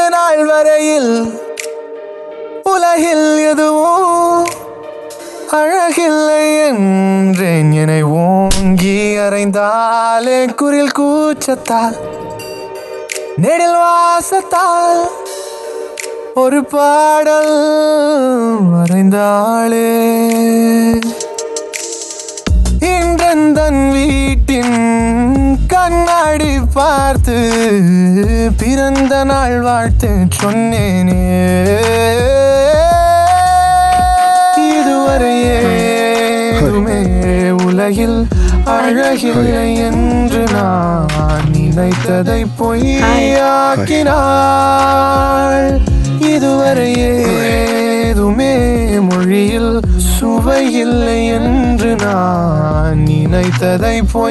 நாள் வரையில் உலகில் எதுவும் அழகில்லை என்றேன் என்னை ஓங்கி அறைந்தாலே குரில் கூச்சத்தால் நெடில் வாசத்தால் ஒரு பாடல் வரைந்தாளே இன்றெந்தன் வீட்டின் கண்ணாடி பார்த்து பிறந்த நாள் வாழ்த்து சொன்னேனே இதுவரை ஏதுமே உலகில் அழகில்லை என்று நான் நினைத்ததை பொய்யாக்கினாள் இதுவரை ஏதுமே மொழியில் சுவையில்லை என்று நான் நினைத்ததை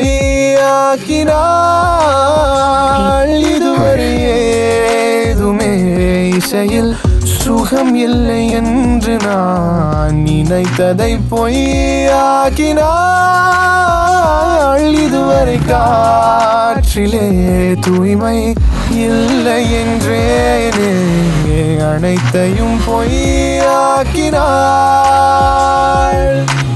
பொய்யாக்கினாள் இதுவரை ஏதுமே இசையில் சுகம் இல்லை என்று நான் நினைத்ததை பொய்யாக்கினாள் இதுவரை காற்றிலே தூய்மை இல்லை என்றேனே அனைத்தையும் பொய்யாக்கினாள்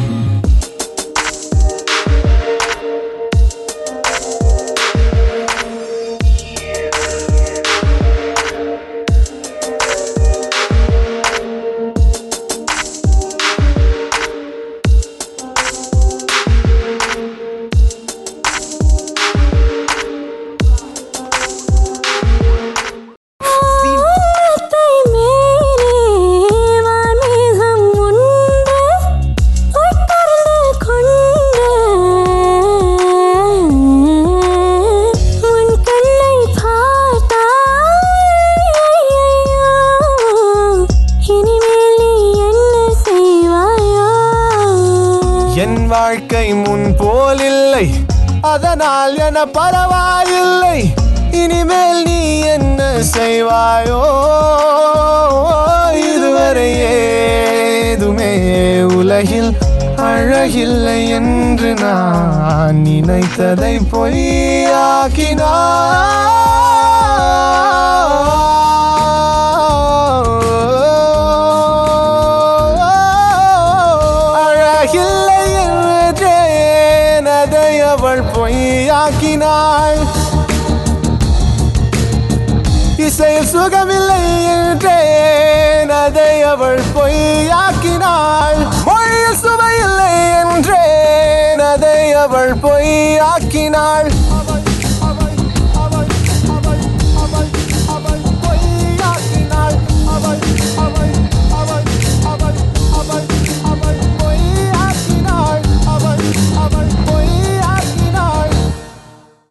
வானத்தை மேலே வான்மேகம் உண்டு ஒட்டர்ந்து கொண்டு உன் கண்ணை பார்த்தால் ஐயையோ, இனிமேல் நீ என்ன செய்வாயோ என் வாழ்க்கை முன் போலில்லை அதனால் என பரவாயில்லை இனிமேல் நீ என்ன செய்வாயோ இதுவரை ஏதுமே உலகில் அழகில்லை என்று நான் நினைத்ததை பொய்யாக்கினாள் அழகில்லை என்றேன் அதை அவள் பொய்யாக்கினாள் இசையில் சுகமில்லை என்றேன் அதை அவள் பொய்யாக்கினாள் மொழியில் சுவையில்லை என்றேன் அதை அவள் பொய்யாக்கினாள்